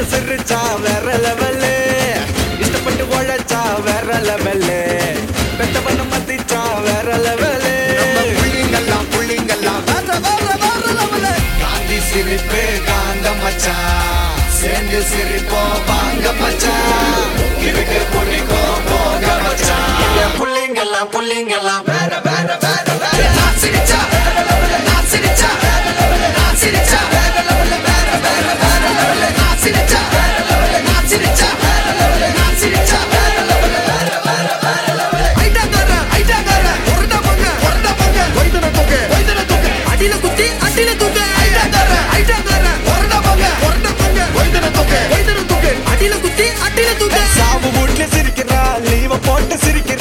புள்ள சிரிச்சா வேற லெவலு இஷ்டப்பட்டு உழைச்சா வேற லெவலு பெத்தவன மதிச்சா வேற லெவலு நம்ம புள்ளிங்கெல்லாம் புள்ளிங்கெல்லாம் வேற வேற வேற லெவலு காந்தி சிரிப்பு காந்த மச்சான் சேர்ந்து சிரிப்போம் வாங்க மச்சான் இருக்கு பிடிக்கும் போக மச்சான் இந்த புள்ளிங்கெல்லாம் புள்ளிங்கெல்லாம் வேற வேற வேற வேற நான் சிரிச்சா நான் சிரிச்சா நான் சிரிச்சா நான் சிரிச்சா நான் சிரிச்சா நான் சிரிச்சா ஐட்டாக்கார ஐட்டாக்கார ஒருடா போங்க ஒருடா போங்க வைத்தன தொகை வைத்தன தூக்கு அடியில குத்தி அடியில தூக்கு ஐட்டாக்கார ஐட்டாக்கார ஒருடா போங்க ஒருடா போங்க வைத்தன தொகை வைத்தன தூக்கு அடியில குத்தி அடியில தூக்கு சாவு வீட்டுல சிரிக்கிறா லீவ போட்டு சிரிக்கிறா